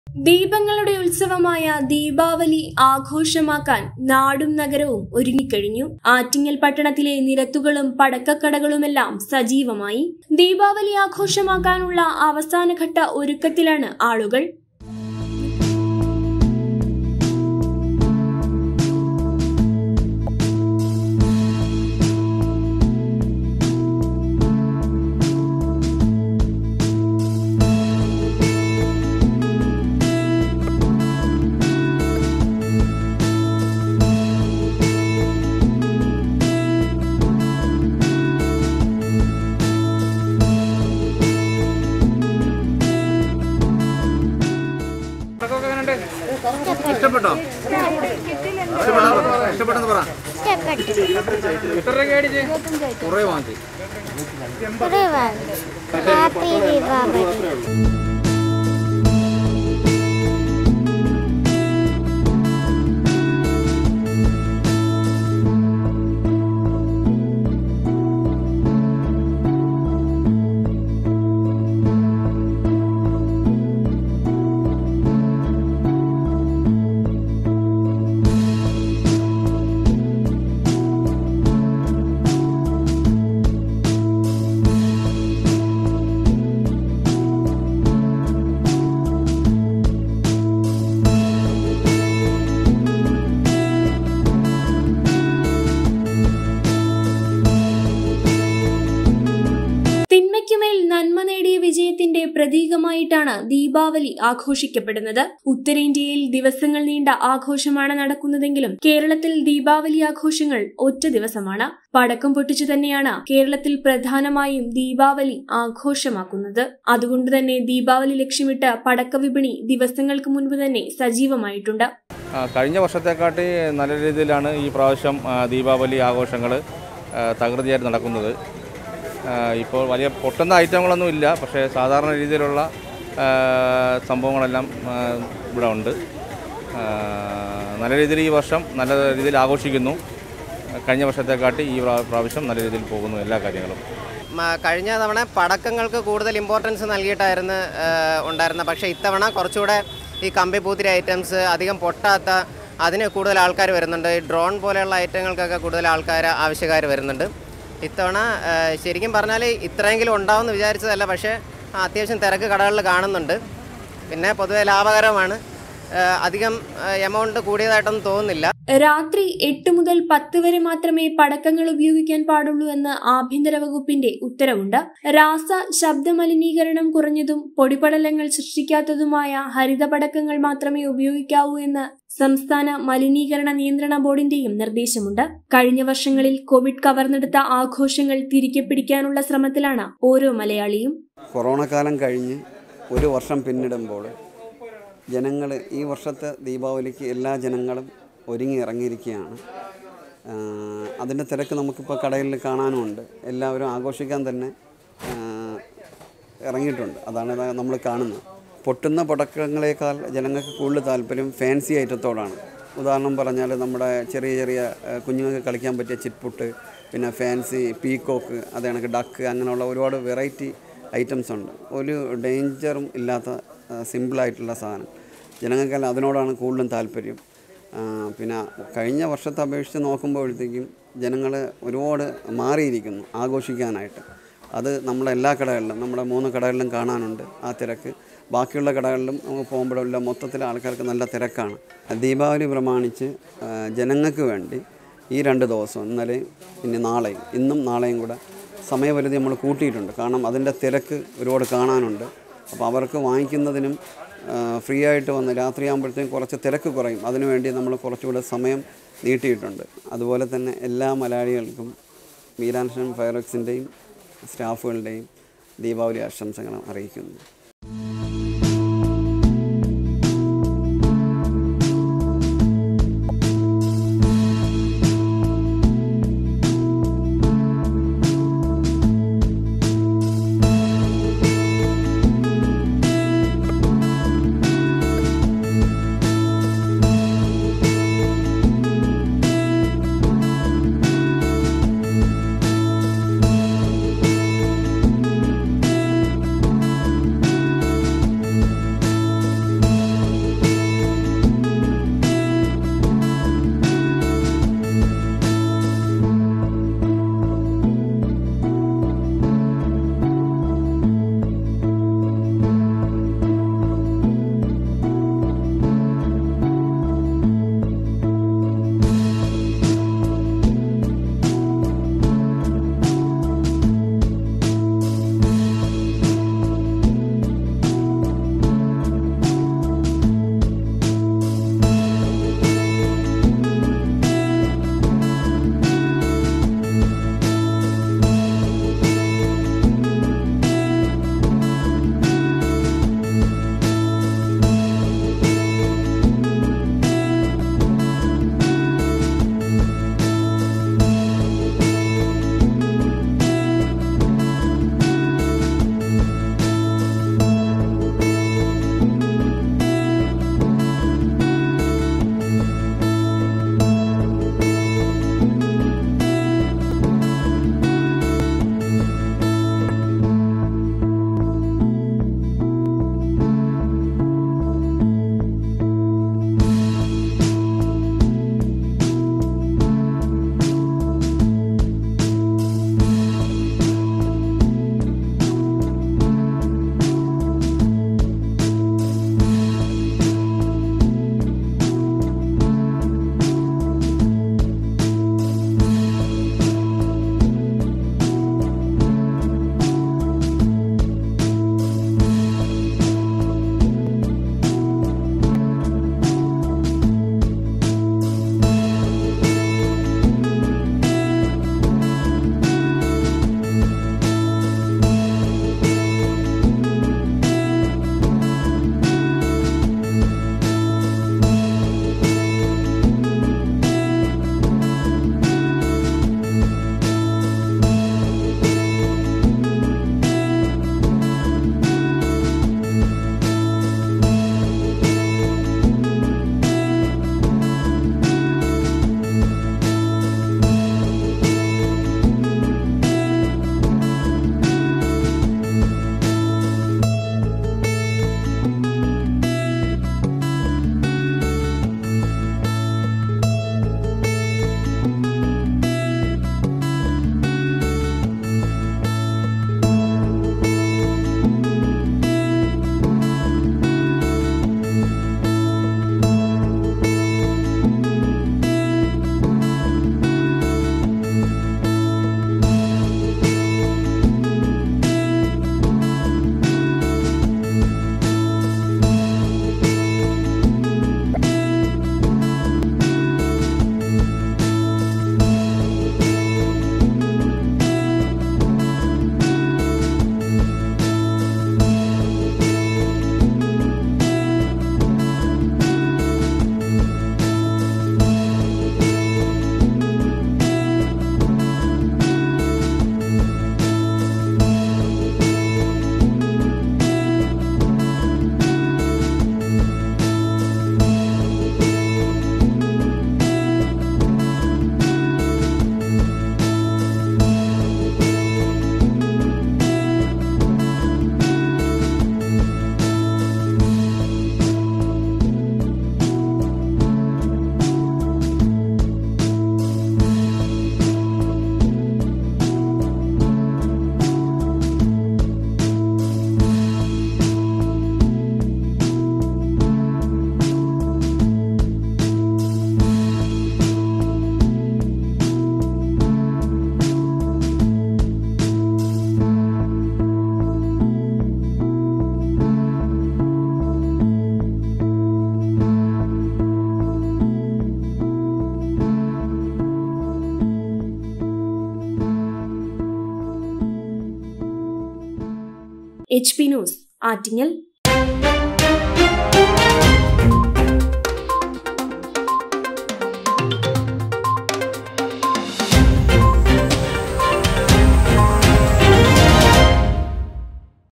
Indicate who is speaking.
Speaker 1: ദീപങ്ങളുടെ ഉത്സവമായ ദീപാവലി ആഘോഷമാക്കാൻ നാടും നഗരവും ഒരുങ്ങിക്കഴിഞ്ഞു ആറ്റിങ്ങൽ പട്ടണത്തിലെ നിരത്തുകളും പടക്കക്കടകളുമെല്ലാം സജീവമായി ദീപാവലി ആഘോഷമാക്കാനുള്ള അവസാനഘട്ട ഒരുക്കത്തിലാണ് ആളുകൾ
Speaker 2: പടക്കമൊക്കെ എങ്ങനെയുണ്ട്? ഇഷ്ടപ്പെട്ടോ ഇഷ്ടപ്പെട്ടോ ഇഷ്ടപ്പെട്ടെന്ന് പറ എത്ര രൂപ മേടിച്ച് കുറേ വാങ്ങിച്ചു
Speaker 3: ഹാപ്പി ദീപാവലി
Speaker 1: തിന്മയ്ക്കുമേൽ നന്മ നേടിയ വിജയത്തിന്റെ പ്രതീകമായിട്ടാണ് ദീപാവലി ആഘോഷിക്കപ്പെടുന്നത് ഉത്തരേന്ത്യയിൽ ദിവസങ്ങൾ നീണ്ട ആഘോഷമാണ് നടക്കുന്നതെങ്കിലും കേരളത്തിൽ ദീപാവലി ആഘോഷങ്ങൾ ഒറ്റ ദിവസമാണ് പടക്കം പൊട്ടിച്ചു തന്നെയാണ് കേരളത്തിൽ പ്രധാനമായും ദീപാവലി ആഘോഷമാക്കുന്നത് അതുകൊണ്ട് തന്നെ ദീപാവലി ലക്ഷ്യമിട്ട് പടക്ക വിപണി ദിവസങ്ങൾക്ക് മുൻപ് തന്നെ സജീവമായിട്ടുണ്ട്
Speaker 2: ആ, കഴിഞ്ഞ വർഷത്തെക്കാട്ടി നല്ല രീതിയിലാണ് ഈ പ്രാവശ്യം ആ, ദീപാവലി ആഘോഷങ്ങൾ തകൃതിയായിട്ട് നടക്കുന്നത് ആ, ഇപ്പോൾ വലിയ പൊട്ടുന്ന ഐറ്റങ്ങളൊന്നും ഇല്ല പക്ഷേ സാധാരണ രീതിയിലുള്ള ആ, സംഭവങ്ങളെല്ലാം ആ, ഇവിടെ ഉണ്ട് ആ, നല്ല രീതിയിൽ ഈ വർഷം നല്ല രീതിയിൽ ആഘോഷിക്കുന്നു കഴിഞ്ഞ വർഷത്തെക്കാട്ടി ഈ പ്രാ- പ്രാവശ്യം നല്ല രീതിയിൽ പോകുന്നു എല്ലാ കാര്യങ്ങളും
Speaker 4: മ- കഴിഞ്ഞ തവണ പടക്കങ്ങൾക്ക് കൂടുതൽ ഇമ്പോർട്ടൻസ് നൽകിയിട്ടായിരുന്നു ഏഹ്, ഉണ്ടായിരുന്നത് പക്ഷേ ഇത്തവണ കുറച്ചുകൂടെ ഈ കമ്പി പൂത്തിരി ഐറ്റംസ് അധികം പൊട്ടാത്ത അതിന് കൂടുതൽ ആൾക്കാർ വരുന്നുണ്ട് ഈ ഡ്രോൺ പോലെയുള്ള ഐറ്റങ്ങൾക്കൊക്കെ കൂടുതൽ ആൾക്കാർ ആവശ്യക്കാർ വരുന്നുണ്ട് ഇത്തവണ ഏഹ്, ശരിക്കും പറഞ്ഞാൽ ഇത്രയെങ്കിലും ഉണ്ടാവുമെന്ന് വിചാരിച്ചതല്ല പക്ഷേ ആ, അത്യാവശ്യം തിരക്ക് കടകളിൽ കാണുന്നുണ്ട് പിന്നെ പൊതുവെ ലാഭകരമാണ് ഏഹ്, അധികം എമൗണ്ട് കൂടിയതായിട്ടൊന്നും തോന്നുന്നില്ല
Speaker 1: രാത്രി എട്ട് മുതൽ പത്ത് വരെ മാത്രമേ പടക്കങ്ങൾ ഉപയോഗിക്കാൻ പാടുള്ളൂ എന്ന് ആഭ്യന്തര വകുപ്പിന്റെ ഉത്തരവുണ്ട് രാസ ശബ്ദ മലിനീകരണം കുറഞ്ഞതും പൊടിപടലങ്ങൾ സൃഷ്ടിക്കാത്തതുമായ ഹരിത പടക്കങ്ങൾ മാത്രമേ ഉപയോഗിക്കാവൂ എന്ന് സംസ്ഥാന മലിനീകരണ നിയന്ത്രണ ബോർഡിന്റെയും നിർദ്ദേശമുണ്ട് കഴിഞ്ഞ വർഷങ്ങളിൽ കോവിഡ് കവർന്നെടുത്ത ആഘോഷങ്ങൾ തിരികെ പിടിക്കാനുള്ള ശ്രമത്തിലാണ് ഓരോ മലയാളിയും
Speaker 5: കൊറോണ കാലം കഴിഞ്ഞ് ഒരു വർഷം പിന്നിടുമ്പോൾ ജനങ്ങൾ ഈ വർഷത്തെ ദീപാവലിക്ക് എല്ലാ ജനങ്ങളും ഒരുങ്ങി ഇറങ്ങിയിരിക്കുകയാണ് ആ, അതിൻ്റെ തിരക്ക് നമുക്കിപ്പോൾ കടയിൽ കാണാനുമുണ്ട് എല്ലാവരും ആഘോഷിക്കാൻ തന്നെ ആ, ഇറങ്ങിയിട്ടുണ്ട് അതാണ് ഇതാ നമ്മൾ കാണുന്നത് പൊട്ടുന്ന പടക്കങ്ങളേക്കാൾ ജനങ്ങൾക്ക് കൂടുതൽ താല്പര്യം ഫാൻസി ഐറ്റത്തോടാണ് ഉദാഹരണം പറഞ്ഞാൽ നമ്മുടെ ചെറിയ ചെറിയ ആ, കുഞ്ഞുങ്ങൾക്ക് കളിക്കാൻ പറ്റിയ ചിറ്റ്പുട്ട് പിന്നെ ഫാൻസി പീക്കോക്ക് അത് കണക്ക് ഡക്ക് അങ്ങനെയുള്ള ഒരുപാട് വെറൈറ്റി ഐറ്റംസ് ഉണ്ട് ഒരു ഡേഞ്ചറും ഇല്ലാത്ത സിമ്പിളായിട്ടുള്ള സാധനം ജനങ്ങൾക്കെല്ലാം അതിനോടാണ് കൂടുതലും താല്പര്യം ആ, പിന്നെ കഴിഞ്ഞ വർഷത്തെ അപേക്ഷിച്ച് നോക്കുമ്പോഴത്തേക്കും ജനങ്ങൾ ഒരുപാട് മാറിയിരിക്കുന്നു ആഘോഷിക്കാനായിട്ട് അത് നമ്മുടെ എല്ലാ കടകളിലും നമ്മുടെ മൂന്ന് കടകളിലും കാണാനുണ്ട് ആ തിരക്ക് ബാക്കിയുള്ള കടകളിലും നമുക്ക് പോകുമ്പോഴെല്ലാം മൊത്തത്തിൽ ആൾക്കാർക്ക് നല്ല തിരക്കാണ് ദീപാവലി പ്രമാണിച്ച് ആ, ജനങ്ങൾക്ക് വേണ്ടി ഈ രണ്ട് ദിവസം ഇന്നലെ ഇനി നാളെയും ഇന്നും നാളെയും കൂടെ സമയപരിധി നമ്മൾ കൂട്ടിയിട്ടുണ്ട് കാരണം അതിൻ്റെ തിരക്ക് ഒരുപാട് കാണാനുണ്ട് അപ്പോൾ അവർക്ക് വാങ്ങിക്കുന്നതിനും ആ, ഫ്രീ ആയിട്ട് വന്ന് രാത്രിയാകുമ്പോഴത്തേക്കും കുറച്ച് തിരക്ക് കുറയും അതിനുവേണ്ടി നമ്മൾ കുറച്ചുകൂടെ സമയം നീട്ടിയിട്ടുണ്ട് അതുപോലെ തന്നെ എല്ലാ മലയാളികൾക്കും വീരാൻഷൻ ഫയർവർക്സിൻ്റെയും സ്റ്റാഫുകളുടെയും ദീപാവലി ആശംസകൾ അറിയിക്കുന്നു
Speaker 1: എച്ച് പി ന്യൂസ് ആറ്റിങ്ങൽ